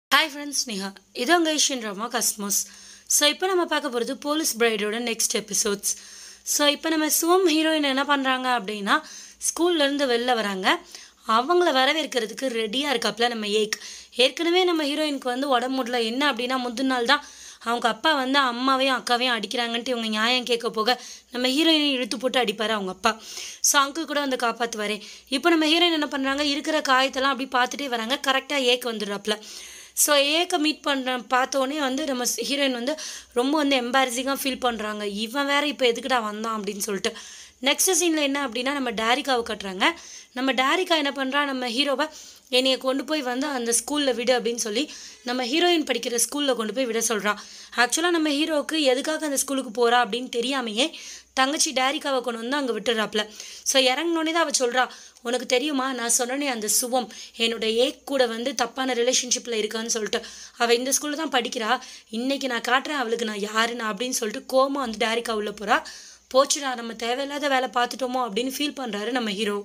hi friends Niha இது உங்கள் Asian drama கஸ்மோஸ் so இப்போ நம்ம பார்க்க போகிறது போலீஸ் பிரைடோட நெக்ஸ்ட் எபிசோட்ஸ் ஸோ இப்போ நம்ம சுவம் ஹீரோயின் என்ன பண்ணுறாங்க அப்படின்னா ஸ்கூல்லேருந்து வெளில வராங்க அவங்கள வரவேற்கிறதுக்கு ரெடியாக இருக்காப்புல நம்ம ஏக் ஏற்கனவே நம்ம ஹீரோயினுக்கு வந்து உடம்பு முடியல என்ன அப்படின்னா முந்தின நாள் தான் அவங்க அப்பா வந்து அம்மாவையும் அக்காவையும் அடிக்கிறாங்கன்ட்டு இவங்க நியாயம் கேட்க போக நம்ம ஹீரோயினை இழுத்து போட்டு அடிப்பார் அவங்க அப்பா ஸோ அங்கிள் கூட வந்து காப்பாற்றுவார் இப்போ நம்ம ஹீரோயின் என்ன பண்ணுறாங்க இருக்கிற காயத்தெல்லாம் அப்படி பார்த்துட்டே வராங்க கரெக்டாக ஏக் வந்துடுறாப்புல ஸோ ஏக்க மீட் பண்ணுற பார்த்தோன்னே வந்து நம்ம ஹீரோயின் வந்து ரொம்ப வந்து எம்பாரசிங்காக ஃபீல் பண்ணுறாங்க இவன் வேற இப்போ எதுக்குடா வந்தான் அப்படின்னு சொல்லிட்டு நெக்ஸ்ட் சீனில் என்ன அப்படின்னா நம்ம டேரிகாவை கட்டுறாங்க நம்ம டேரிகா என்ன பண்ணுறா நம்ம ஹீரோவை என்னைய கொண்டு போய் வந்து அந்த ஸ்கூலில் விடு அப்படின்னு சொல்லி நம்ம ஹீரோயின் படிக்கிற ஸ்கூலில் கொண்டு போய் விட சொல்கிறான் ஆக்சுவலாக நம்ம ஹீரோவுக்கு எதுக்காக அந்த ஸ்கூலுக்கு போகிறா அப்படின்னு தெரியாமையே தங்கச்சி டேரிகாவை கொண்டு வந்து அங்கே விட்டுறாப்புல ஸோ இறங்கினோடனே தான் அவள் சொல்கிறா உனக்கு தெரியுமா நான் சொன்னனே அந்த சுவம் என்னோட ஏக் கூட வந்து தப்பான ரிலேஷன்ஷிப்பில் இருக்கான்னு சொல்லிட்டு அவள் இந்த ஸ்கூலில் தான் படிக்கிறா இன்னைக்கு நான் காட்டுறேன் அவளுக்கு நான் யாருன்னு அப்படின்னு சொல்லிட்டு கோமா வந்து டேரிகா உள்ள போகிறா போச்சுடா நம்ம தேவையில்லாத வேலை பார்த்துட்டோமோ அப்படின்னு ஃபீல் பண்ணுறாரு நம்ம ஹீரோ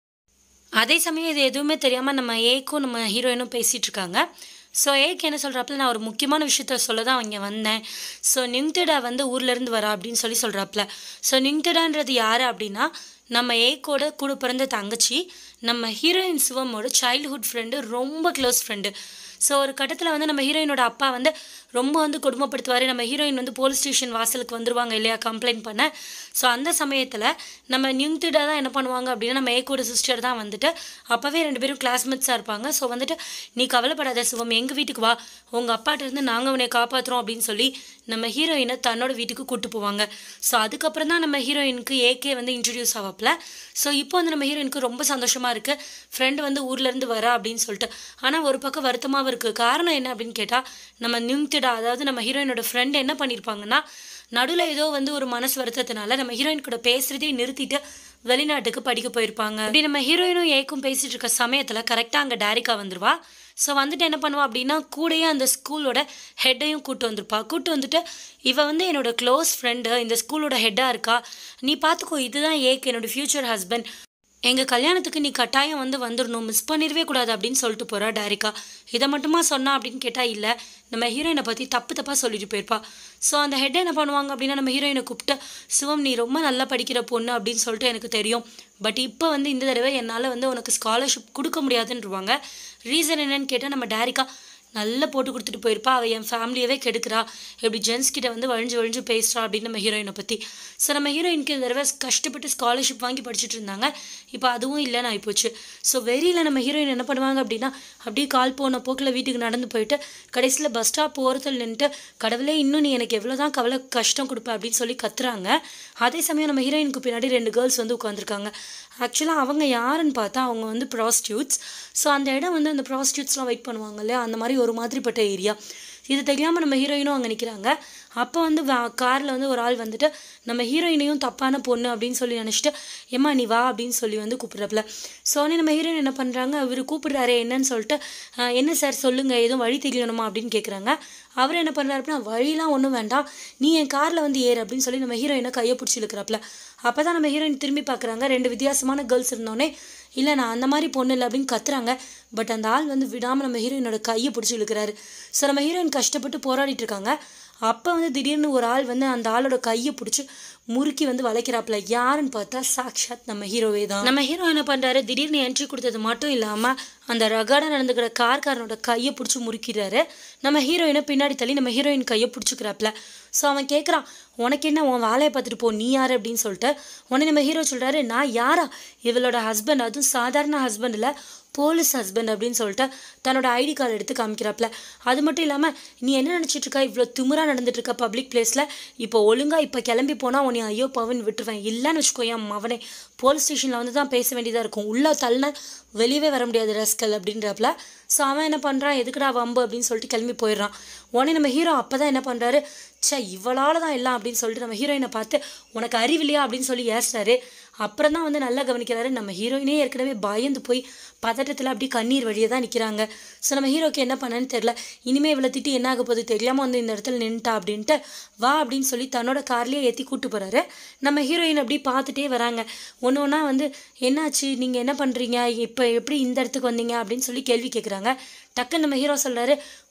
அதே சமயம் இது எதுவுமே தெரியாமல் நம்ம ஏக்கும் நம்ம ஹீரோயினும் பேசிகிட்டு இருக்காங்க ஸோ ஏக்கு என்ன சொல்கிறாப்புல நான் ஒரு முக்கியமான விஷயத்த சொல்ல தான் இங்கே வந்தேன் ஸோ நிங்டடா வந்து ஊர்லேருந்து வரா அப்படின்னு சொல்லி சொல்கிறாப்புல ஸோ நிங்டடான்றது யார் அப்படின்னா நம்ம ஏக்கோட கூட பிறந்த தங்கச்சி நம்ம ஹீரோயின் சிவமோட சைல்ட்ஹுட் ஃப்ரெண்டு ரொம்ப க்ளோஸ் ஃப்ரெண்டு ஸோ ஒரு கட்டத்தில் வந்து நம்ம ஹீரோயினோட அப்பா வந்து ரொம்ப வந்து கொடுமைப்படுத்துவார் நம்ம ஹீரோயின் வந்து போலீஸ் ஸ்டேஷன் வாசலுக்கு வந்துருவாங்க இல்லையா கம்ப்ளைண்ட் பண்ண ஸோ அந்த சமயத்தில் நம்ம நியூங்திடா தான் என்ன பண்ணுவாங்க அப்படின்னா நம்ம ஏக்கோட சிஸ்டர் தான் வந்துட்டு அப்போவே ரெண்டு பேரும் கிளாஸ்மேட்ஸாக இருப்பாங்க ஸோ வந்துட்டு நீ கவலைப்படாத சிவம் எங்கள் வீட்டுக்கு வா உங்கள் அப்பாட்ட இருந்து நாங்கள் உன்னை காப்பாற்றுறோம் அப்படின்னு சொல்லி நம்ம ஹீரோயினை தன்னோட வீட்டுக்கு கூட்டு போவாங்க ஸோ அதுக்கப்புறம் தான் நம்ம ஹீரோயினுக்கு ஏகே வந்து இன்ட்ரடியூஸ் ஆவாப்பில் ஸோ இப்போ வந்து நம்ம ஹீரோயினுக்கு ரொம்ப சந்தோஷமாக இருக்குது ஃப்ரெண்டு வந்து ஊர்லேருந்து வரா அப்படின்னு சொல்லிட்டு ஆனால் ஒரு பக்கம் வருத்தமாகவும் இருக்குது காரணம் என்ன அப்படின்னு கேட்டால் நம்ம நியூங்திடா அதாவது நம்ம ஹீரோயினோட ஃப்ரெண்டு என்ன பண்ணியிருப்பாங்கன்னா நடுவில் ஏதோ வந்து ஒரு மனசு வருத்தத்தினால நம்ம ஹீரோயின் கூட பேசுகிறதே நிறுத்திட்டு வெளிநாட்டுக்கு படிக்க போயிருப்பாங்க அப்படி நம்ம ஹீரோயினும் ஏக்கும் பேசிட்டு இருக்க சமயத்தில் கரெக்டாக அங்கே டேரிக்கா வந்துருவா ஸோ வந்துட்டு என்ன பண்ணுவா அப்படின்னா கூடயே அந்த ஸ்கூலோட ஹெட்டையும் கூட்டு வந்திருப்பா கூட்டு வந்துட்டு இவ வந்து என்னோட க்ளோஸ் ஃப்ரெண்டு இந்த ஸ்கூலோட ஹெட்டாக இருக்கா நீ பார்த்துக்கோ இதுதான் ஏக் என்னோட ஃப்யூச்சர் ஹஸ்பண்ட் எங்கள் கல்யாணத்துக்கு நீ கட்டாயம் வந்து வந்துடணும் மிஸ் பண்ணிடவே கூடாது அப்படின்னு சொல்லிட்டு போகிறா டேரிக்கா இதை மட்டுமா சொன்னா அப்படின்னு கேட்டால் இல்லை நம்ம ஹீரோயினை பற்றி தப்பு தப்பாக சொல்லிட்டு போயிருப்பா ஸோ அந்த ஹெட் என்ன பண்ணுவாங்க அப்படின்னா நம்ம ஹீரோயினை கூப்பிட்டு சிவம் நீ ரொம்ப நல்லா படிக்கிற பொண்ணு அப்படின்னு சொல்லிட்டு எனக்கு தெரியும் பட் இப்போ வந்து இந்த தடவை என்னால் வந்து உனக்கு ஸ்காலர்ஷிப் கொடுக்க முடியாதுன்றவாங்க ரீசன் என்னன்னு கேட்டால் நம்ம டேரிக்கா நல்லா போட்டு கொடுத்துட்டு போயிருப்பா அவள் என் ஃபேமிலியவே கெடுக்கிறா எப்படி ஜென்ஸ் கிட்ட வந்து வழிஞ்சு வழிஞ்சு பேசுகிறா அப்படின்னு நம்ம ஹீரோயினை பற்றி ஸோ நம்ம ஹீரோயினுக்கு இந்த தடவை கஷ்டப்பட்டு ஸ்காலர்ஷிப் வாங்கி படிச்சுட்டு இருந்தாங்க இப்போ அதுவும் இல்லைன்னு ஆகிப்போச்சு ஸோ வெறியில் நம்ம ஹீரோயின் என்ன பண்ணுவாங்க அப்படின்னா அப்படியே கால் போன போக்கில் வீட்டுக்கு நடந்து போயிட்டு கடைசியில் பஸ் ஸ்டாப் ஓரத்தில் நின்றுட்டு கடவுளே இன்னும் நீ எனக்கு எவ்வளோ தான் கவலை கஷ்டம் கொடுப்ப அப்படின்னு சொல்லி கத்துறாங்க அதே சமயம் நம்ம ஹீரோயினுக்கு பின்னாடி ரெண்டு கேர்ள்ஸ் வந்து உட்காந்துருக்காங்க ஆக்சுவலாக அவங்க யாருன்னு பார்த்தா அவங்க வந்து ப்ராஸ்டியூட்ஸ் ஸோ அந்த இடம் வந்து அந்த ப்ராஸ்டியூட்ஸ்லாம் வெயிட் பண்ணுவாங்க இல்லையா அந்த மாதிரி ஒரு மாதிரிப்பட்ட ஏரியா இது தெரியாமல் நம்ம ஹீரோயினும் அங்கே நிற்கிறாங்க அப்போ வந்து காரில் வந்து ஒரு ஆள் வந்துட்டு நம்ம ஹீரோயினையும் தப்பான பொண்ணு அப்படின்னு சொல்லி நினச்சிட்டு ஏம்மா நீ வா அப்படின்னு சொல்லி வந்து கூப்பிட்றப்பல ஸோ உடனே நம்ம ஹீரோயின் என்ன பண்ணுறாங்க அவர் கூப்பிடுறாரு என்னன்னு சொல்லிட்டு என்ன சார் சொல்லுங்கள் எதுவும் வழி தெரியணுமா அப்படின்னு கேட்குறாங்க அவர் என்ன பண்ணுறாரு அப்படின்னா வழிலாம் ஒன்றும் வேண்டாம் நீ என் காரில் வந்து ஏறு அப்படின்னு சொல்லி நம்ம ஹீரோயினை கையை பிடிச்சி இழுக்கிறாப்புல அப்போ தான் நம்ம ஹீரோயின் திரும்பி பார்க்குறாங்க ரெண்டு வித்தியாசமான கேர்ள்ஸ் இருந்தோடனே இல்லை நான் அந்த மாதிரி பொண்ணு இல்லை அப்படின்னு கத்துறாங்க பட் அந்த ஆள் வந்து விடாமல் நம்ம ஹீரோயினோட கையை பிடிச்சி இழுக்கிறாரு ஸோ நம்ம ஹீரோயின் கஷ்டப்பட்டு போராடிட்டு இருக்காங்க அப்போ வந்து திடீர்னு ஒரு ஆள் வந்து அந்த ஆளோட கையை பிடிச்சி முறுக்கி வந்து வளைக்கிறாப்புல யாருன்னு பார்த்தா சாக்ஷாத் நம்ம ஹீரோவே தான் நம்ம ஹீரோ என்ன பண்ணுறாரு திடீர்னு என்ட்ரி கொடுத்தது மட்டும் இல்லாமல் அந்த ரகாடாக நடந்துக்கிற கார்காரனோட கையை பிடிச்சி முறுக்கிறாரு நம்ம ஹீரோயினை பின்னாடி தள்ளி நம்ம ஹீரோயின் கையை பிடிச்சிக்கிறாப்புல ஸோ அவன் கேட்குறான் உனக்கு என்ன உன் வேலையை பார்த்துட்டு போ நீ யார் அப்படின்னு சொல்லிட்டு உடனே நம்ம ஹீரோ சொல்கிறாரு நான் யாரா இவளோட ஹஸ்பண்ட் அதுவும் சாதாரண ஹஸ்பண்ட் இல்லை போலீஸ் ஹஸ்பண்ட் அப்படின்னு சொல்லிட்டு தன்னோட ஐடி கார்டு எடுத்து காமிக்கிறாப்புல அது மட்டும் இல்லாமல் நீ என்ன நினச்சிட்டு இருக்கா இவ்வளோ திமுறாக நடந்துட்டு இருக்க பப்ளிக் பிளேஸில் இப்போ ஒழுங்காக இப்போ கிளம்பி போனால் உன்னை ஐயோ பவன் விட்டுருவேன் இல்லைன்னு வச்சுக்கோ என் மவனே போலீஸ் ஸ்டேஷனில் வந்து தான் பேச வேண்டியதாக இருக்கும் உள்ளே தள்ளின வெளியவே வர முடியாது ரஸ்கல் அப்படின்றப்பல ஸோ அவன் என்ன பண்ணுறான் எதுக்குடா வம்பு அப்படின்னு சொல்லிட்டு கிளம்பி போயிடுறான் உடனே நம்ம ஹீரோ அப்போ தான் என்ன பண்ணுறாரு சே இவளால் தான் எல்லாம் அப்படின்னு சொல்லிட்டு நம்ம ஹீரோயினை பார்த்து உனக்கு அறிவில்லையா அப்படின்னு சொல்லி ஏசுறாரு அப்புறம் தான் வந்து நல்லா கவனிக்கிறாரு நம்ம ஹீரோயினே ஏற்கனவே பயந்து போய் பதட்டத்தில் அப்படி கண்ணீர் வழியே தான் நிற்கிறாங்க ஸோ நம்ம ஹீரோக்கு என்ன பண்ணன்னு தெரில இனிமேல் இவ்வளோ திட்டி என்ன ஆக போகுது தெரியாமல் வந்து இந்த இடத்துல நின்ட்டா அப்படின்ட்டு வா அப்படின்னு சொல்லி தன்னோட கார்லேயே ஏற்றி கூட்டு போகிறாரு நம்ம ஹீரோயின் அப்படி பார்த்துட்டே வராங்க ஒன்று ஒன்றா வந்து என்னாச்சு நீங்கள் என்ன பண்ணுறீங்க இப்போ எப்படி இந்த இடத்துக்கு வந்தீங்க அப்படின்னு சொல்லி கேள்வி கேட்குறாங்க டக்குன்னு நம்ம ஹீரோ சொல்கிறாரு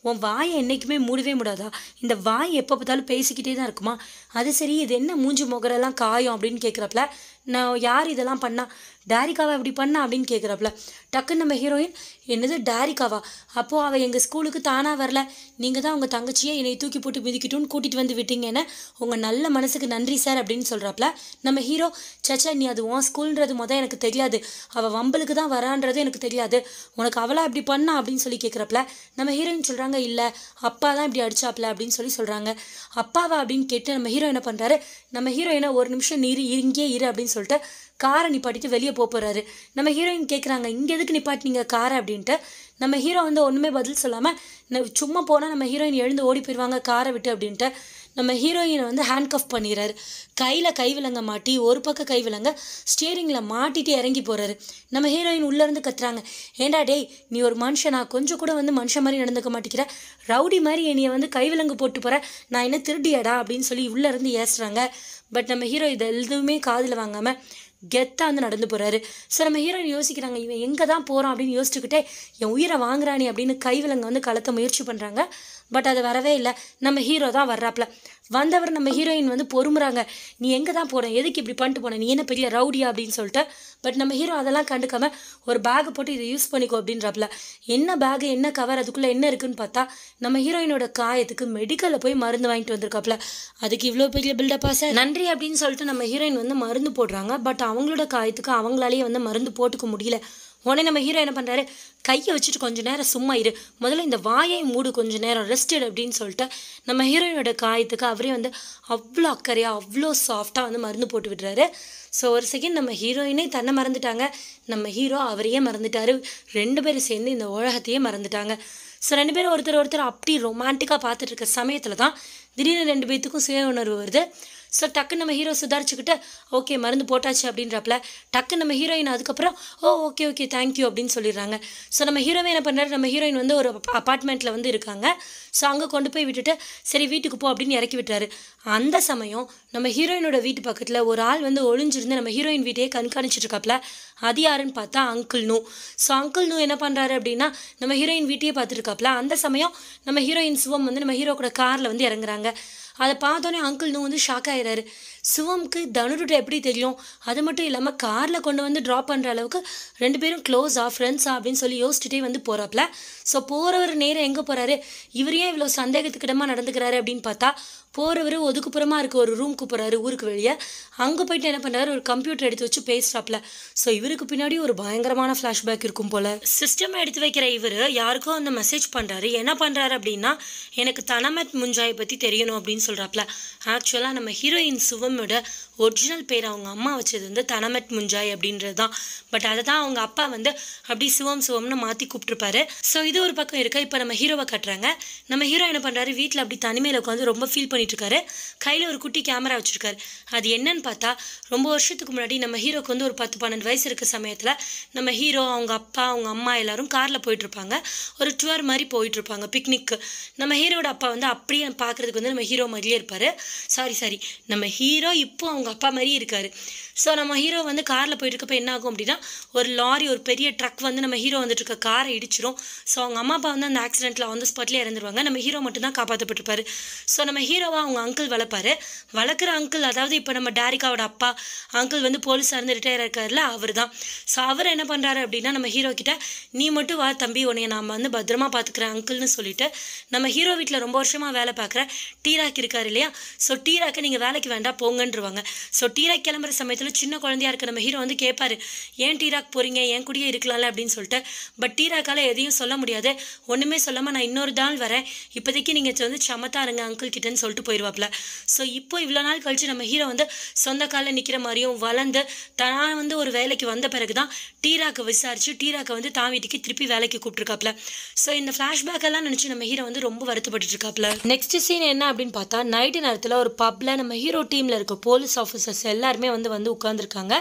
உன் வாயை என்றைக்குமே மூடவே முடியாதா இந்த வாய் எப்போ பார்த்தாலும் பேசிக்கிட்டே தான் இருக்குமா அது சரி இது என்ன மூஞ்சி முகரெல்லாம் காயம் அப்படின்னு கேட்குறப்பல நான் யார் இதெல்லாம் பண்ணா டேரிகாவா இப்படி பண்ணா அப்படின்னு கேட்குறப்பல டக்குன்னு நம்ம ஹீரோயின் என்னது டேரிகாவா அப்போது அவள் எங்கள் ஸ்கூலுக்கு தானாக வரல நீங்கள் தான் உங்கள் தங்கச்சியை என்னை தூக்கி போட்டு மிதிக்கிட்டுன்னு கூட்டிகிட்டு வந்து விட்டீங்கன்னு உங்கள் நல்ல மனசுக்கு நன்றி சார் அப்படின்னு சொல்கிறாப்ல நம்ம ஹீரோ சச்சா நீ அது உன் ஸ்கூல்ன்றது மொதல் எனக்கு தெரியாது அவள் வம்பலுக்கு தான் வரான்றது எனக்கு தெரியாது உனக்கு அவளா இப்படி பண்ணா அப்படின்னு சொல்லி கேட்குறப்பல நம்ம ஹீரோயின் சொல்கிறாங்க இல்லை அப்பா தான் இப்படி அடிச்சாப்ல அப்படின்னு சொல்லி சொல்கிறாங்க அப்பாவா அப்படின்னு கேட்டு நம்ம ஹீரோ என்ன பண்ணுறாரு நம்ம ஹீரோயினை ஒரு நிமிஷம் நீ இரு இங்கே இரு அப்படின்னு சொல்லிட்டு காரை நிப்பாட்டிட்டு வெளியே போக போகிறாரு நம்ம ஹீரோயின் கேட்குறாங்க இங்கே எதுக்கு நிப்பாட்டினீங்க காரை அப்படின்ட்டு நம்ம ஹீரோ வந்து ஒன்றுமே பதில் சொல்லாமல் சும்மா போனால் நம்ம ஹீரோயின் எழுந்து ஓடி போயிடுவாங்க காரை விட்டு அப்படின்ட்டு நம்ம ஹீரோயினை வந்து ஹேண்ட் கஃப் பண்ணிடுறாரு கையில் கை விலங்க மாட்டி ஒரு பக்கம் கை விலங்க ஸ்டியரிங்கில் மாட்டிட்டு இறங்கி போகிறாரு நம்ம ஹீரோயின் உள்ளேருந்து கத்துறாங்க ஏண்டா டேய் நீ ஒரு மனுஷனா கொஞ்சம் கூட வந்து மனுஷன் மாதிரி நடந்துக்க மாட்டேங்கிற ரவுடி மாதிரி என்னைய வந்து கை விலங்கு போட்டு போகிற நான் என்ன திருடியாடா அப்படின்னு சொல்லி உள்ளேருந்து ஏசுறாங்க பட் நம்ம ஹீரோ இதை எதுவுமே காதில் வாங்காமல் கெத்தாக வந்து நடந்து போகிறாரு ஸோ நம்ம ஹீரோயின் யோசிக்கிறாங்க இவன் எங்கே தான் போகிறான் அப்படின்னு யோசிச்சுக்கிட்டே என் உயிரை வாங்குறானே அப்படின்னு கைவிலங்க வந்து கலத்த முயற்சி பண்ணுறாங்க பட் அது வரவே இல்லை நம்ம ஹீரோ தான் வர்றாப்ல வந்தவர் நம்ம ஹீரோயின் வந்து பொறுமுறாங்க நீ எங்கே தான் போன எதுக்கு இப்படி பண்ணிட்டு போன நீ என்ன பெரிய ரவுடியா அப்படின்னு சொல்லிட்டு பட் நம்ம ஹீரோ அதெல்லாம் கண்டுக்காம ஒரு பேக்கை போட்டு இதை யூஸ் பண்ணிக்கோ அப்படின்றாப்ல என்ன பேகு என்ன கவர் அதுக்குள்ளே என்ன இருக்குன்னு பார்த்தா நம்ம ஹீரோயினோட காயத்துக்கு மெடிக்கலில் போய் மருந்து வாங்கிட்டு வந்திருக்காப்ல அதுக்கு இவ்வளோ பெரிய பில்டப்பா சார் நன்றி அப்படின்னு சொல்லிட்டு நம்ம ஹீரோயின் வந்து மருந்து போடுறாங்க பட் அவங்களோட காயத்துக்கு அவங்களாலேயே வந்து மருந்து போட்டுக்க முடியல உடனே நம்ம ஹீரோ என்ன பண்ணுறாரு கையை வச்சுட்டு கொஞ்ச நேரம் சும்மா இரு முதல்ல இந்த வாயை மூடு கொஞ்ச நேரம் ரெஸ்டட் அப்படின்னு சொல்லிட்டு நம்ம ஹீரோயினோட காயத்துக்கு அவரே வந்து அவ்வளோ அக்கறையாக அவ்வளோ சாஃப்டாக வந்து மருந்து போட்டு விடுறாரு ஸோ ஒரு செகண்ட் நம்ம ஹீரோயினே தன்னை மறந்துட்டாங்க நம்ம ஹீரோ அவரையே மறந்துட்டாரு ரெண்டு பேரும் சேர்ந்து இந்த உலகத்தையே மறந்துட்டாங்க ஸோ ரெண்டு பேரும் ஒருத்தர் ஒருத்தர் அப்படி ரொமான்டிக்காக பார்த்துட்டு இருக்க சமயத்தில் தான் திடீர்னு ரெண்டு பேர்த்துக்கும் சுய உணர்வு வருது ஸோ டக்கு நம்ம ஹீரோ சுதாரிச்சுக்கிட்டு ஓகே மருந்து போட்டாச்சு அப்படின்றப்பல டக்கு நம்ம ஹீரோயின் அதுக்கப்புறம் ஓ ஓகே ஓகே தேங்க்யூ அப்படின்னு சொல்லிடுறாங்க ஸோ நம்ம ஹீரோவே என்ன பண்ணுறாரு நம்ம ஹீரோயின் வந்து ஒரு அப்பார்ட்மெண்ட்டில் வந்து இருக்காங்க ஸோ அங்கே கொண்டு போய் விட்டுட்டு சரி வீட்டுக்கு போ அப்படின்னு இறக்கி விட்டாரு அந்த சமயம் நம்ம ஹீரோயினோட வீட்டு பக்கத்தில் ஒரு ஆள் வந்து ஒளிஞ்சிருந்து நம்ம ஹீரோயின் வீட்டையே கண்காணிச்சிட்டு இருக்காப்ல அது யாருன்னு பார்த்தா அங்கிள் நூ ஸோ அங்கிள் நூ என்ன பண்ணுறாரு அப்படின்னா நம்ம ஹீரோயின் வீட்டையே பார்த்துட்டு இருக்காப்ல அந்த சமயம் நம்ம ஹீரோயின் சிவம் வந்து நம்ம ஹீரோ கூட காரில் வந்து இறங்குறாங்க அதை பார்த்தோன்னே அங்கிள் நூ வந்து ஷாக் ஆயிடுறாரு சிவம்க்கு தனுருட்ட எப்படி தெரியும் அது மட்டும் இல்லாமல் காரில் கொண்டு வந்து ட்ராப் பண்ணுற அளவுக்கு ரெண்டு பேரும் க்ளோஸா ஃப்ரெண்ட்ஸா அப்படின்னு சொல்லி யோசிச்சுட்டே வந்து போகிறாப்ல ஸோ போகிறவர் நேரம் எங்கே போகிறாரு இவர் ஏன் இவ்வளோ சந்தேகத்துக்கிடமாக நடந்துக்கிறாரு அப்படின்னு பார்த்தா போகிறவர் ஒதுக்குப்புறமா இருக்க ஒரு ரூம்க்கு போகிறாரு ஊருக்கு வெளியே அங்கே போயிட்டு என்ன பண்ணுறாரு ஒரு கம்ப்யூட்டர் எடுத்து வச்சு பேசுகிறாப்ல ஸோ இவருக்கு பின்னாடி ஒரு பயங்கரமான ஃப்ளாஷ்பேக் இருக்கும் போல் சிஸ்டம் எடுத்து வைக்கிற இவர் யாருக்கோ அந்த மெசேஜ் பண்ணுறாரு என்ன பண்ணுறாரு அப்படின்னா எனக்கு தனமத் முஞ்சாயை பற்றி தெரியணும் அப்படின்னு சொல்கிறாப்ல ஆக்சுவலாக நம்ம ஹீரோயின் சிவமோட ஒரிஜினல் பேர் அவங்க அம்மா வச்சது வந்து தனமத் முஞ்சாய் அப்படின்றது தான் பட் அதை தான் அவங்க அப்பா வந்து அப்படி சிவம் சிவம்னு மாற்றி கூப்பிட்டுருப்பாரு ஸோ இது ஒரு பக்கம் இருக்க இப்போ நம்ம ஹீரோவை கட்டுறாங்க நம்ம ஹீரோ என்ன பண்ணுறாரு வீட்டில் அப்படி தனிமையில் உட்காந்து ரொம்ப ஃபீல் பண்ணிட்டு இருக்காரு கையில் ஒரு குட்டி கேமரா வச்சிருக்காரு அது என்னன்னு பார்த்தா ரொம்ப வருஷத்துக்கு முன்னாடி நம்ம ஹீரோக்கு வந்து ஒரு பத்து பன்னெண்டு வயசு இருக்க சமயத்தில் நம்ம ஹீரோ அவங்க அப்பா அவங்க அம்மா எல்லாரும் காரில் போயிட்டு இருப்பாங்க ஒரு டூர் மாதிரி போயிட்டு இருப்பாங்க பிக்னிக்கு நம்ம ஹீரோட அப்பா வந்து அப்படியே பார்க்கறதுக்கு வந்து நம்ம ஹீரோ மாதிரியே இருப்பார் சாரி சாரி நம்ம ஹீரோ இப்போ அவங்க அப்பா மாதிரியே இருக்காரு ஸோ நம்ம ஹீரோ வந்து காரில் போயிட்டு இருக்கப்ப என்ன ஆகும் அப்படின்னா ஒரு லாரி ஒரு பெரிய ட்ரக் வந்து நம்ம ஹீரோ வந்துட்டு இருக்க காரை இடிச்சிரும் ஸோ அவங்க அம்மா அப்பா வந்து அந்த ஆக்சிடென்ட்டில் வந்து ஸ்பாட்லேயே இறந்துருவாங்க நம்ம ஹீரோ மட்டும்தான் காப்பாற்றப்பட்டிருப்பாரு ஸோ நம்ம ஹீரோவை அவங்க அங்கிள் வளர்ப்பாரு வளர்க்குற அங்கிள் அதாவது இப்போ நம்ம டேரிகாவோட அப்பா அங்கிள் வந்து போலீஸாக இருந்து ரிட்டையர் இருக்கார்ல அவர் தான் ஸோ அவர் என்ன பண்ணுறாரு அப்படின்னா நம்ம ஹீரோ கிட்ட நீ மட்டும் வா தம்பி உன்னைய நான் வந்து பத்திரமா பார்த்துக்கிறேன் அங்கிள்னு சொல்லிட்டு நம்ம ஹீரோ வீட்டில் ரொம்ப வருஷமாக வேலை பார்க்குற டீராக் இருக்கார் இல்லையா ஸோ டீராக்கை நீங்கள் வேலைக்கு வேண்டாம் போங்கன்றவாங்க ஸோ டீராக் கிளம்புற சமயத்தில் சின்ன குழந்தையா இருக்க நம்ம ஹீரோ வந்து கேட்பாரு ஏன் டீராக் போகிறீங்க என் கூடயே இருக்கலாம்ல அப்படின்னு சொல்லிட்டு பட் டீராக்கால் எதையும் சொல்ல முடியாது ஒன்றுமே சொல்லாமல் நான் இன்னொரு நாள் வரேன் இப்போதைக்கு நீங்கள் வந்து சமத்தா இருங்க அங்கிள் கிட்டன்னு சொல்லிட்டு போயிடுவாப்ல ஸோ இப்போ இவ்வளோ நாள் கழிச்சு நம்ம ஹீரோ வந்து சொந்த காலில் நிற்கிற மாதிரியும் வளர்ந்து தான் வந்து ஒரு வேலைக்கு வந்த பிறகு தான் டீராக்கை விசாரிச்சு டீராக்கை வந்து தான் வீட்டுக்கு திருப்பி வேலைக்கு கூப்பிட்டுருக்காப்ல ஸோ இந்த ஃப்ளாஷ்பேக் எல்லாம் நினச்சி நம்ம ஹீரோ வந்து ரொம்ப வருத்தப்பட்டு இருக்காப்ல நெக்ஸ்ட் சீன் என்ன அப்படின்னு பார்த்தா நைட்டு நேரத்தில் ஒரு பப்பில் நம்ம ஹீரோ டீமில் இருக்க போலீஸ் ஆஃபீஸர்ஸ் எல்லாருமே வந்து வந்து உட்காந்துருக்காங்க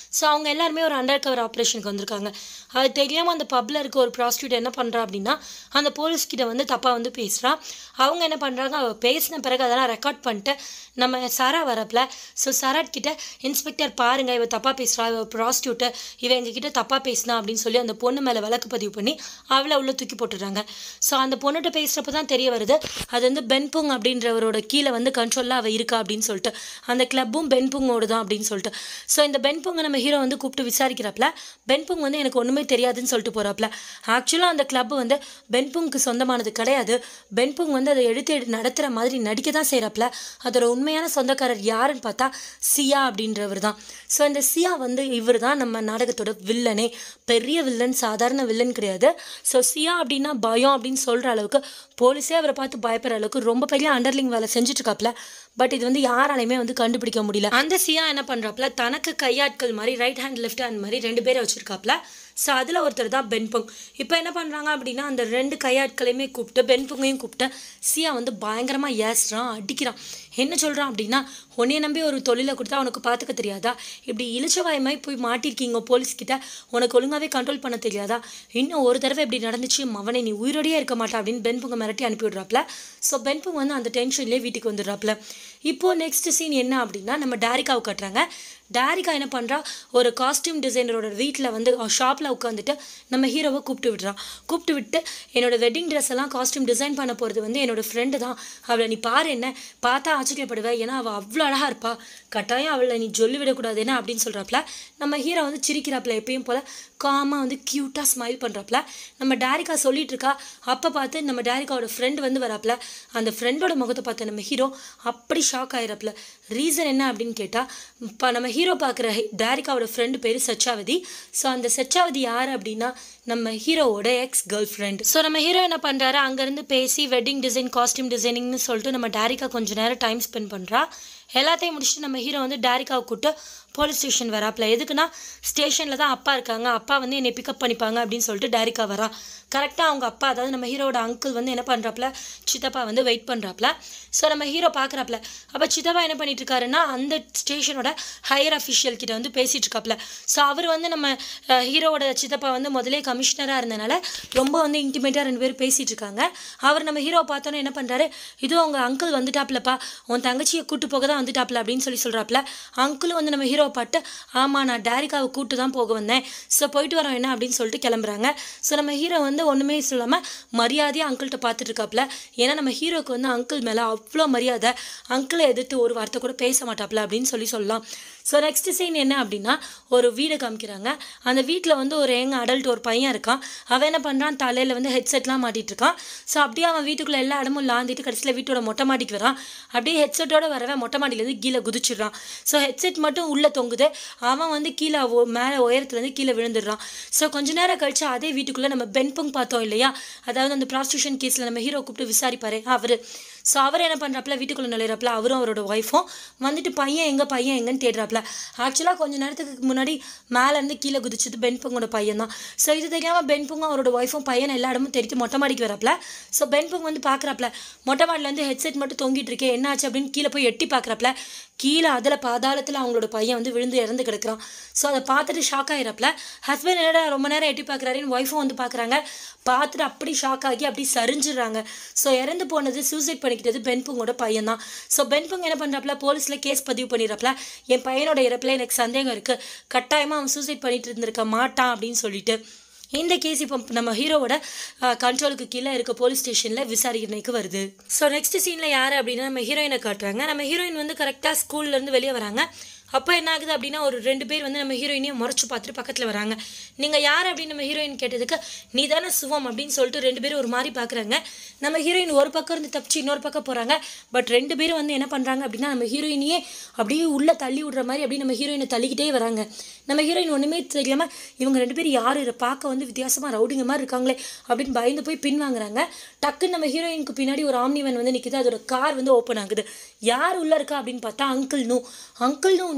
ஸோ அவங்க எல்லாருமே ஒரு அண்டர் கவர் ஆப்ரேஷனுக்கு வந்திருக்காங்க அது தெரியாமல் அந்த பப்பில் இருக்க ஒரு ப்ராஸ்டியூட் என்ன பண்ணுறா அப்படின்னா அந்த போலீஸ்கிட்ட வந்து தப்பாக வந்து பேசுகிறா அவங்க என்ன பண்ணுறாங்க அவள் பேசின பிறகு அதெல்லாம் ரெக்கார்ட் பண்ணிட்டு நம்ம சாரா வரப்பில் ஸோ சராட் கிட்ட இன்ஸ்பெக்டர் பாருங்க இவ தப்பாக பேசுகிறா இவ ப்ராஸ்டியூட்டு இவ எங்ககிட்ட தப்பாக பேசினா அப்படின்னு சொல்லி அந்த பொண்ணு மேலே வழக்கு பதிவு பண்ணி அவளை உள்ள தூக்கி போட்டுடுறாங்க ஸோ அந்த பொண்ணுகிட்ட பேசுகிறப்ப தான் தெரிய வருது அது வந்து பென்புங் அப்படின்றவரோட கீழே வந்து கண்ட்ரோலில் அவள் இருக்கா அப்படின்னு சொல்லிட்டு அந்த கிளப்பும் பென்புங்கோடு தான் அப்படின்னு சொல்லிட்டு ஸோ இந்த பென்புங்கை நம்ம ஹீரோ வந்து கூப்பிட்டு விசாரிக்கிறப்பல பென்புங் வந்து எனக்கு ஒன்றுமே தெரியாதுன்னு சொல்லிட்டு போகிறாப்புல ஆக்சுவலாக அந்த கிளப் வந்து பென்புங்க்கு சொந்தமானது கிடையாது பென்புங் வந்து அதை எடுத்து எடு- நடத்துகிற மாதிரி நடிக்க தான் செய்கிறாப்புல அதோட உண்மையான சொந்தக்காரர் யாருன்னு பார்த்தா சியா அப்படின்றவர் தான் ஸோ இந்த சியா வந்து இவர் தான் நம்ம நாடகத்தோட வில்லனே பெரிய வில்லன் சாதாரண வில்லன் கிடையாது ஸோ சியா அப்படின்னா பயம் அப்படின்னு சொல்கிற அளவுக்கு போலீஸே அவரை பார்த்து பயப்படுற அளவுக்கு ரொம்ப பெரிய அண்டர்லிங் வேலை செஞ்சுட்டு இருக்காப்புல பட் இது வந்து யாராலையுமே வந்து கண்டுபிடிக்க முடியல அந்த சியா என்ன பண்ணுறாப்புல தனக்கு கையாட்கள் மாதிரி ரைட் ஹேண்ட் லெஃப்ட் ஹேண்ட் மாதிரி ரெண்டு பேரை வச்சிருக்காப்புல ஸோ அதில் ஒருத்தர் தான் பென்புங் இப்போ என்ன பண்ணுறாங்க அப்படின்னா அந்த ரெண்டு கையாட்களையுமே கூப்பிட்டு பென்புங்கையும் கூப்பிட்டு சியா வந்து பயங்கரமாக ஏசுறான் அடிக்கிறான் என்ன சொல்கிறான் அப்படின்னா உன்னைய நம்பி ஒரு தொழிலை கொடுத்தா உனக்கு பார்த்துக்க தெரியாதா இப்படி இழிச்சவாயமாய் போய் மாட்டிருக்கீங்க போலீஸ்கிட்ட உனக்கு ஒழுங்காகவே கண்ட்ரோல் பண்ண தெரியாதா இன்னும் ஒரு தடவை இப்படி நடந்துச்சு மவனை நீ உயிரோடையே இருக்க மாட்டா அப்படின்னு பென்புங்க மிரட்டி அனுப்பி விடுறாப்புல ஸோ பென்புங் வந்து அந்த டென்ஷன்லேயே வீட்டுக்கு வந்துடுறாப்புல இப்போ நெக்ஸ்ட் சீன் என்ன அப்படின்னா நம்ம டேரிகாவை கட்டுறாங்க டேரிகா என்ன பண்ணுறா ஒரு காஸ்டியூம் டிசைனரோட வீட்டில் வந்து ஷாப்பில் உட்காந்துட்டு நம்ம ஹீரோவை கூப்பிட்டு விடுறான் கூப்பிட்டு விட்டு என்னோட வெட்டிங் ட்ரெஸ் எல்லாம் காஸ்டியூம் டிசைன் பண்ண போகிறது வந்து என்னோட ஃப்ரெண்டு தான் அவளை நீ பாரு என்ன பார்த்தா ஆச்சரியப்படுவ ஏன்னா அவள் அவ்வளோ அழகாக இருப்பா கட்டாயம் அவளை நீ சொல்லி விடக்கூடாது என்ன அப்படின்னு சொல்கிறாப்புல நம்ம ஹீரோ வந்து சிரிக்கிறாப்புல எப்பயும் போல் காமாக வந்து க்யூட்டாக ஸ்மைல் பண்ணுறாப்புல நம்ம டேரிகா சொல்லிட்டு இருக்கா அப்போ பார்த்து நம்ம டேரிகாவோட ஃப்ரெண்டு வந்து வராப்புல அந்த ஃப்ரெண்டோட முகத்தை பார்த்த நம்ம ஹீரோ அப்படி ஷாக் ஆயிரப்புல ரீசன் என்ன அப்படின்னு கேட்டால் இப்போ நம்ம ஹீரோ பார்க்குற டேரிகாவோட ஃப்ரெண்டு பேர் சச்சாவதி ஸோ அந்த சச்சாவதி யார் அப்படின்னா நம்ம ஹீரோவோட எக்ஸ் கேர்ள் ஃப்ரெண்ட் ஸோ நம்ம ஹீரோ என்ன பண்ணுறாரு அங்கேருந்து பேசி வெட்டிங் டிசைன் காஸ்டியூம் டிசைனிங்னு சொல்லிட்டு நம்ம டேரிகா கொஞ்ச நேரம் டைம் ஸ்பெண்ட் பண்ணுறா எல்லாத்தையும் முடிச்சுட்டு நம்ம ஹீரோ வந்து டேரிகாவை கூப்பிட்டு போலீஸ் ஸ்டேஷன் வராப்புல எதுக்குன்னா ஸ்டேஷனில் தான் அப்பா இருக்காங்க அப்பா வந்து என்னை பிக்கப் பண்ணிப்பாங்க அப்படின்னு சொல்லிட்டு டேரிகா வரா கரெக்டாக அவங்க அப்பா அதாவது நம்ம ஹீரோட அங்கிள் வந்து என்ன பண்ணுறாப்புல சித்தப்பா வந்து வெயிட் பண்ணுறாப்புல ஸோ நம்ம ஹீரோ பார்க்குறாப்புல அப்போ சித்தப்பா என்ன பண்ணிட்டு இருக்காருன்னா அந்த ஸ்டேஷனோட ஹையர் அஃபிஷியல் கிட்ட வந்து பேசிட்டு இருக்காப்புல ஸோ அவர் வந்து நம்ம அஹ், ஹீரோவோட சித்தப்பா வந்து முதலே கமிஷனராக இருந்தனால ரொம்ப வந்து இன்டிமேட்டாக ரெண்டு பேரும் பேசிட்டு இருக்காங்க அவர் நம்ம ஹீரோ பார்த்தோன்னே என்ன பண்ணுறாரு இதோ உங்கள் அங்கிள் வந்துட்டாப்லப்பா உன் தங்கச்சியை கூட்டு போக தான் வந்துட்டாப்ல அப்படின்னு சொல்லி சொல்கிறாப்புல அங்கிளும் வந்து நம்ம ஹீரோவை பார்த்து ஆமாம் நான் டேரிகாவை கூட்டு தான் போக வந்தேன் ஸோ போயிட்டு வரோம் என்ன அப்படின்னு சொல்லிட்டு கிளம்புறாங்க ஸோ நம்ம ஹீரோ வந்து ஒன்றுமே சொல்லாமல் மரியாதையாக அங்கிள்கிட்ட பார்த்துட்டு இருக்காப்புல ஏன்னா நம்ம ஹீரோக்கு வந்து அங்கிள் மேலே அவ்வளோ மரியாதை அங்கிளை எதிர்த்து ஒரு வார்த்தை கூட பேச மாட்டாப்ல அப்படின்னு சொல்லி சொல்லலாம் ஸோ நெக்ஸ்ட் சீன் என்ன அப்படின்னா ஒரு வீடு காமிக்கிறாங்க அந்த வீட்டில் வந்து ஒரு எங்க அடல்ட் ஒரு பையன் இருக்கான் அவன் என்ன பண்ணுறான் தலையில் வந்து ஹெட்செட்லாம் மாட்டிட்டு இருக்கான் ஸோ அப்படியே அவன் வீட்டுக்குள்ளே எல்லா இடமும் லாந்திட்டு கடைசியில் வீட்டோட மொட்டை மாடிக்கு வரான் அப்படியே ஹெட்செட்டோட வரவன் மொட்டை மாடியிலேருந்து கீழே குதிச்சிடுறான் ஸோ ஹெட்செட் மட்டும் உள்ளே தொங்குது அவன் வந்து கீழே ஒ- மேலே உயரத்துலேருந்து கீழே விழுந்துடுறான் ஸோ கொஞ்ச நேரம் கழிச்சு அதே வீட்டுக்குள்ளே நம்ம பென்புங் பார்த்தோம் இல்லையா அதாவது அந்த ப்ராஸ்டியூஷன் கேஸில் நம்ம ஹீரோ கூப்பிட்டு விசாரிப்பாரு அவர் ஸோ அவர் என்ன பண்ணுறாப்புல வீட்டுக்குள்ளே நுழையிறாப்புல அவரும் அவரோட ஒய்ஃபும் வந்துட்டு பையன் எங்கே பையன் எங்கன்னு தேடுறாப்புல ஆக்சுவலாக கொஞ்ச நேரத்துக்கு முன்னாடி மேலேருந்து கீழே குதிச்சது பென்புங்கோட பையன் தான் ஸோ இது தெரியாமல் பென்புங்கும் அவரோட ஒய்ஃபும் பையன் எல்லா இடமும் தெரிவித்து மொட்டை மாடிக்கு வராப்புல ஸோ பென்புங் வந்து பார்க்குறாப்புல மொட்டை மாடிலேருந்து ஹெட்செட் மட்டும் தொங்கிட்டு இருக்கே என்னாச்சு அப்படின்னு கீழே போய் எட்டி பார்க்குறாப்புல கீழே அதில் பாதாளத்தில் அவங்களோட பையன் வந்து விழுந்து இறந்து கிடக்குறான் ஸோ அதை பார்த்துட்டு ஷாக் ஆயிரப்புல ஹஸ்பண்ட் என்னடா ரொம்ப நேரம் எட்டி பார்க்குறாருன்னு ஒய்ஃபும் வந்து பார்க்குறாங்க பார்த்துட்டு அப்படி ஷாக் ஆகி அப்படி சரிஞ்சிடுறாங்க ஸோ இறந்து போனது சூசைட் பண்ணிக்கிட்டது பென்புங்கோட பையன் தான் ஸோ பென்புங் என்ன பண்ணுறாப்புல போலீஸில் கேஸ் பதிவு பண்ணிடுறாப்புல என் பையனோட இறப்பில் எனக்கு சந்தேகம் இருக்குது கட்டாயமாக அவன் சூசைட் பண்ணிட்டு இருந்திருக்க மாட்டான் அப்படின்னு சொல்லிட்டு இந்த கேஸ் இப்போ நம்ம ஹீரோவோட கண்ட்ரோலுக்கு கீழே இருக்க போலீஸ் ஸ்டேஷனில் விசாரணைக்கு வருது ஸோ நெக்ஸ்ட் சீனில் யார் அப்படின்னா நம்ம ஹீரோயினை காட்டுறாங்க நம்ம ஹீரோயின் வந்து கரெக்டாக ஸ்கூல்லேருந்து வெளியே வராங்க அப்போ என்ன ஆகுது அப்படின்னா ஒரு ரெண்டு பேர் வந்து நம்ம ஹீரோயினையும் முறைச்சு பார்த்துட்டு பக்கத்தில் வராங்க நீங்கள் யார் அப்படின்னு நம்ம ஹீரோயின் கேட்டதுக்கு நீ தானே சுவம் அப்படின்னு சொல்லிட்டு ரெண்டு பேரும் ஒரு மாதிரி பார்க்குறாங்க நம்ம ஹீரோயின் ஒரு பக்கம் இருந்து தப்பிச்சு இன்னொரு பக்கம் போகிறாங்க பட் ரெண்டு பேரும் வந்து என்ன பண்ணுறாங்க அப்படின்னா நம்ம ஹீரோயினையே அப்படியே உள்ளே தள்ளி விடுற மாதிரி அப்படியே நம்ம ஹீரோயினை தள்ளிக்கிட்டே வராங்க நம்ம ஹீரோயின் ஒன்றுமே தெரியாமல் இவங்க ரெண்டு பேரும் யார் இதை பார்க்க வந்து வித்தியாசமாக ரவுடிங்க மாதிரி இருக்காங்களே அப்படின்னு பயந்து போய் பின் வாங்குறாங்க டக்குன்னு நம்ம ஹீரோயினுக்கு பின்னாடி ஒரு ஆம்னிவன் வந்து நிற்குது அதோட கார் வந்து ஓப்பன் ஆகுது யார் உள்ளே இருக்கா அப்படின்னு பார்த்தா அங்கிள் நூ அங்கிள் நூ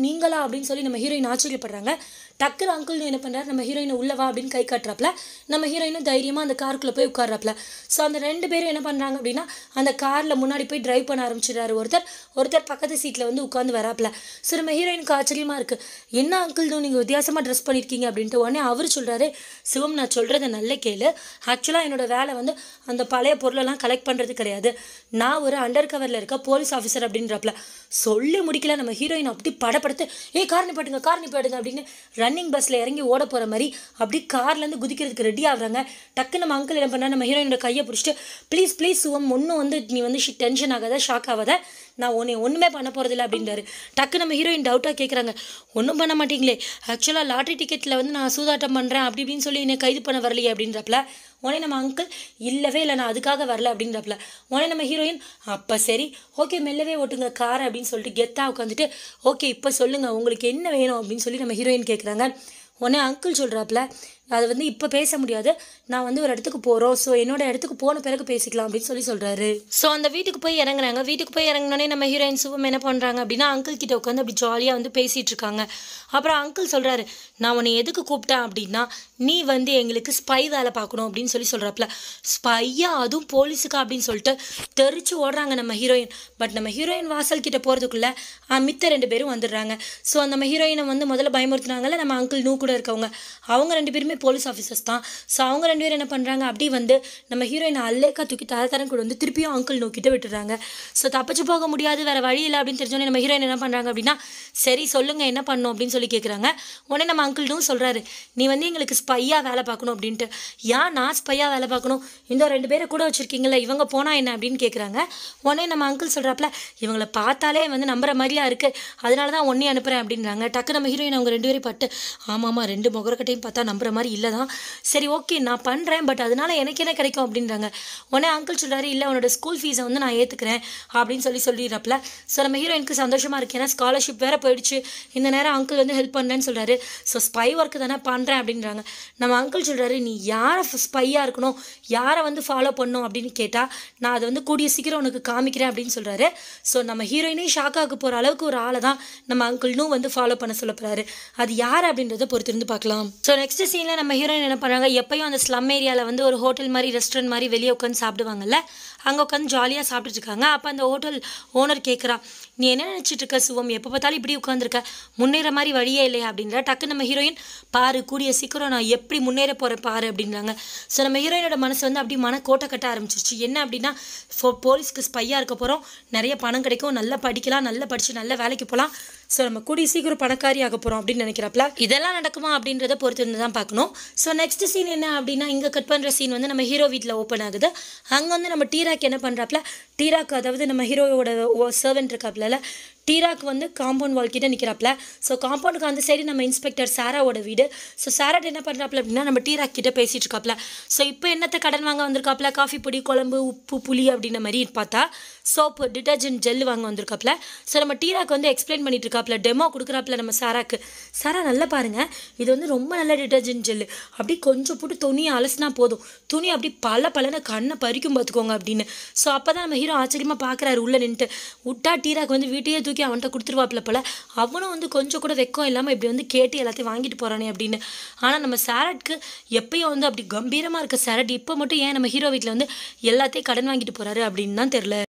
நீங்களா அப்படின்னு சொல்லி நம்ம ஹீரோயின் ஆச்சரியப்படுறாங்க டக்குனு அங்கிள் என்ன பண்ணுறாரு நம்ம ஹீரோயினை உள்ள வா அப்படின்னு கை காட்டுறாப்புல நம்ம ஹீரோயினும் தைரியமாக அந்த காருக்குள்ளே போய் உட்கார்றாப்புல ஸோ அந்த ரெண்டு பேரும் என்ன பண்ணுறாங்க அப்படின்னா அந்த காரில் முன்னாடி போய் டிரைவ் பண்ண ஆரம்பிச்சிடுறாரு ஒருத்தர் ஒருத்தர் பக்கத்து சீட்டில் வந்து உட்காந்து வராப்புல ஸோ நம்ம ஹீரோயினுக்கு ஆச்சரியமாக இருக்குது என்ன அங்கிள் தான் நீங்கள் வித்தியாசமாக ட்ரெஸ் பண்ணியிருக்கீங்க அப்படின்ட்டு உடனே அவர் சொல்கிறாரு சிவம் நான் சொல்கிறத நல்ல கேளு ஆக்சுவலாக என்னோட வேலை வந்து அந்த பழைய பொருளெல்லாம் கலெக்ட் பண்ணுறது கிடையாது நான் ஒரு அண்டர் கவரில் இருக்க போலீஸ் ஆஃபீஸர் அப்படின்றப்பல சொல்லி முடிக்கல நம்ம ஹீரோயின் அப்படி படப்படுத்து ஏய் கார் நிப்பாட்டுங்க கார் நிப்பாட்டுங்க அப்படின்னு ரன்னிங் பஸ்ஸில் இறங்கி ஓட போகிற மாதிரி அப்படி கார்லேருந்து குதிக்கிறதுக்கு ரெடி ஆகுறாங்க டக்கு நம்ம அங்கிள் என்ன பண்ணா நம்ம ஹீரோயினோட கையை பிடிச்சிட்டு ப்ளீஸ் ப்ளீஸ் சுவம் ஒன்றும் வந்து நீ வந்து டென்ஷன் ஆகாத ஷாக் ஆகாத நான் உன்னை ஒன்றுமே பண்ண போகிறதில்ல அப்படின்றாரு டக்கு நம்ம ஹீரோயின் டவுட்டாக கேட்குறாங்க ஒன்றும் பண்ண மாட்டீங்களே ஆக்சுவலாக லாட்ரி டிக்கெட்டில் வந்து நான் சூதாட்டம் பண்ணுறேன் அப்படி இப்படின்னு சொல்லி என்னை கைது பண்ண வரலையே அப்படின்றப்பல உடனே நம்ம அங்கிள் இல்லவே இல்லை நான் அதுக்காக வரல அப்படின்றப்பல உடனே நம்ம ஹீரோயின் அப்போ சரி ஓகே மெல்லவே ஓட்டுங்க காரை அப்படின்னு சொல்லிட்டு கெத்தாக உட்காந்துட்டு ஓகே இப்போ சொல்லுங்கள் உங்களுக்கு என்ன வேணும் அப்படின்னு சொல்லி நம்ம ஹீரோயின் கேட்குறாங்க உடனே அங்கிள் சொல்கிறாப்புல அதை வந்து இப்போ பேச முடியாது நான் வந்து ஒரு இடத்துக்கு போகிறோம் ஸோ என்னோட இடத்துக்கு போன பிறகு பேசிக்கலாம் அப்படின்னு சொல்லி சொல்கிறாரு ஸோ அந்த வீட்டுக்கு போய் இறங்குறாங்க வீட்டுக்கு போய் இறங்கினோடனே நம்ம ஹீரோயின் சுபம் என்ன பண்ணுறாங்க அப்படின்னா அங்கிள் கிட்ட உட்காந்து அப்படி ஜாலியாக வந்து பேசிகிட்டு இருக்காங்க அப்புறம் அங்கிள் சொல்கிறாரு நான் உன்னை எதுக்கு கூப்பிட்டேன் அப்படின்னா நீ வந்து எங்களுக்கு ஸ்பை வேலை பார்க்கணும் அப்படின்னு சொல்லி சொல்கிறாப்புல ஸ்பையா அதுவும் போலீஸுக்கா அப்படின்னு சொல்லிட்டு தெரிச்சு ஓடுறாங்க நம்ம ஹீரோயின் பட் நம்ம ஹீரோயின் வாசல் கிட்ட போகிறதுக்குள்ளே மித்த ரெண்டு பேரும் வந்துடுறாங்க ஸோ நம்ம ஹீரோயினை வந்து முதல்ல பயமுறுத்துனாங்கல்ல நம்ம அங்கிள் நூ கூட இருக்கவங்க அவங்க ரெண்டு பேருமே போலீஸ் ஆஃபீஸர்ஸ் தான் ஸோ அவங்க ரெண்டு பேரும் என்ன பண்ணுறாங்க அப்படி வந்து நம்ம ஹீரோயினை அல்லேக்கா தூக்கி தர தரம் கூட வந்து திருப்பியும் அங்கிள் நோக்கிட்ட விட்டுறாங்க ஸோ தப்பிச்சு போக முடியாது வேறு வழி இல்லை அப்படின்னு தெரிஞ்சோடனே நம்ம ஹீரோயின் என்ன பண்ணுறாங்க அப்படின்னா சரி சொல்லுங்கள் என்ன பண்ணணும் அப்படின்னு சொல்லி கேட்குறாங்க உடனே நம்ம அங்கிள்னும் சொல்கிறாரு நீ வந்து எங்களுக்கு ஸ்பையாக வேலை பார்க்கணும் அப்படின்ட்டு ஏன் நான் ஸ்பையாக வேலை பார்க்கணும் இந்த ரெண்டு பேரை கூட வச்சுருக்கீங்களா இவங்க போனால் என்ன அப்படின்னு கேட்குறாங்க உடனே நம்ம அங்கிள் சொல்கிறாப்புல இவங்கள பார்த்தாலே வந்து நம்புற மாதிரியா இருக்குது அதனால தான் ஒன்றே அனுப்புகிறேன் அப்படின்றாங்க டக்கு நம்ம ஹீரோயின் அவங்க ரெண்டு பேரும் பட்டு ஆமாம்மா ரெண்டு முகரக்கட்டையும் பார்த்தா நம்புற மாதிரி இல்லை தான் சரி ஓகே நான் பண்ணுறேன் பட் அதனால எனக்கு என்ன கிடைக்கும் அப்படின்றாங்க உடனே அங்கிள் சொல்கிறாரு இல்லை உன்னோட ஸ்கூல் ஃபீஸை வந்து நான் ஏற்றுக்கிறேன் அப்படின்னு சொல்லி சொல்லிடுறாப்புல ஸோ நம்ம ஹீரோயினுக்கு சந்தோஷமாக இருக்கு ஏன்னா ஸ்காலர்ஷிப் வேறு போயிடுச்சு இந்த நேரம் அங்கிள் வந்து ஹெல்ப் பண்ணுறேன்னு சொல்கிறாரு ஸோ ஸ்பை ஒர்க்கு தானே பண்ணுறேன் அப்படின்றாங்க நம்ம அங்கிள் சொல்கிறாரு நீ யாரை ஸ்பையாக இருக்கணும் யாரை வந்து ஃபாலோ பண்ணணும் அப்படின்னு கேட்டால் நான் அதை வந்து கூடிய சீக்கிரம் உனக்கு காமிக்கிறேன் அப்படின்னு சொல்கிறாரு ஸோ நம்ம ஹீரோயினே ஷாக் ஆக போகிற அளவுக்கு ஒரு ஆளை தான் நம்ம அங்கிள்னும் வந்து ஃபாலோ பண்ண சொல்ல போகிறாரு அது யார் அப்படின்றத பொறுத்திருந்து பார்க்கலாம் ஸோ நெக்ஸ்ட் சீனில் நம்ம ஹீரோயின் என்ன பண்ணுறாங்க எப்பயும் அந்த ஸ்லம் ஏரியாவில் வந்து ஒரு ஹோட்டல் மாதிரி ரெஸ்டாரண்ட் மாதிரி வெளியே உட்காந்து சாப்பிடுவாங்கல்ல அங்கே உட்காந்து ஜாலியாக சாப்பிட்டுட்டு இருக்காங்க அப்போ அந்த ஹோட்டல் ஓனர் கேட்குறா நீ என்ன நினச்சிட்டு இருக்க சிவம் எப்போ பார்த்தாலும் இப்படி உட்காந்துருக்க முன்னேற மாதிரி வழியே இல்லையா அப்படின்ற டக்கு நம்ம ஹீரோயின் பாரு கூடிய சீக்கிரம் நான் எப்படி முன்னேற போகிறேன் பாரு அப்படின்றாங்க ஸோ நம்ம ஹீரோயினோட மனசு வந்து அப்படி மன கோட்டை கட்ட ஆரம்பிச்சிருச்சு என்ன அப்படின்னா ஃபோ போலீஸ்க்கு ஸ்பையாக இருக்க போகிறோம் நிறைய பணம் கிடைக்கும் நல்லா படிக்கலாம் நல்லா படித்து நல்ல வேலைக்கு போகலாம் ஸோ நம்ம கூடிய சீக்கிரம் பணக்காரி ஆக போகிறோம் அப்படின்னு நினைக்கிறப்பல இதெல்லாம் நடக்குமா அப்படின்றத பொறுத்து இருந்து தான் பார்க்கணும் ஸோ நெக்ஸ்ட் சீன் என்ன அப்படின்னா இங்கே கட் பண்ணுற சீன் வந்து நம்ம ஹீரோ வீட்டில் ஓப்பன் ஆகுது அங்கே வந்து நம்ம டீராக் என்ன பண்ணுறாப்புல டீராக் அதாவது நம்ம ஹீரோவோட சர்வெண்ட் இருக்காப்புல டீராக் வந்து காம்பவுண்ட் வால் கிட்ட நிற்கிறாப்புல ஸோ காம்பவுண்டுக்கு அந்த சைடு நம்ம இன்ஸ்பெக்டர் சாராவோட வீடு ஸோ சாராட் என்ன பண்ணுறாப்புல அப்படின்னா நம்ம டீராக் கிட்ட பேசிட்டு இருக்காப்புல ஸோ இப்போ என்னத்தை கடன் வாங்க வந்திருக்காப்புல காஃபி பொடி குழம்பு உப்பு புளி அப்படின்ற மாதிரி பார்த்தா சோப்பு டிட்டர்ஜென்ட் ஜெல் வாங்க வந்திருக்காப்புல ஸோ நம்ம டீராக் வந்து எக்ஸ்பிளைன் பண்ணிட்டு இருக்காப்புல டெமோ கொடுக்குறாப்புல நம்ம சாராக்கு சாரா நல்லா பாருங்க இது வந்து ரொம்ப நல்ல டிட்டர்ஜென்ட் ஜெல் அப்படி கொஞ்சம் போட்டு துணியை அலசினா போதும் துணி அப்படி பல பலன கண்ணை பறிக்கும் பார்த்துக்கோங்க அப்படின்னு ஸோ அப்போ தான் நம்ம ஹீரோ ஆச்சரியமாக பார்க்குறாரு உள்ளே நின்றுட்டு விட்டா டீராக் வந்து வீட்டையே தூக்கி அவன்கிட்ட கொடுத்துருவாப்புல போல அவனும் வந்து கொஞ்சம் கூட வெக்கம் இல்லாமல் இப்படி வந்து கேட்டு எல்லாத்தையும் வாங்கிட்டு போகிறானே அப்படின்னு ஆனால் நம்ம சேரட்க்கு எப்பயும் வந்து அப்படி கம்பீரமாக இருக்க சேரட் இப்போ மட்டும் ஏன் நம்ம ஹீரோ வீட்டில் வந்து எல்லாத்தையும் கடன் வாங்கிட்டு போகிறாரு அப்படின்னு தான் தெரில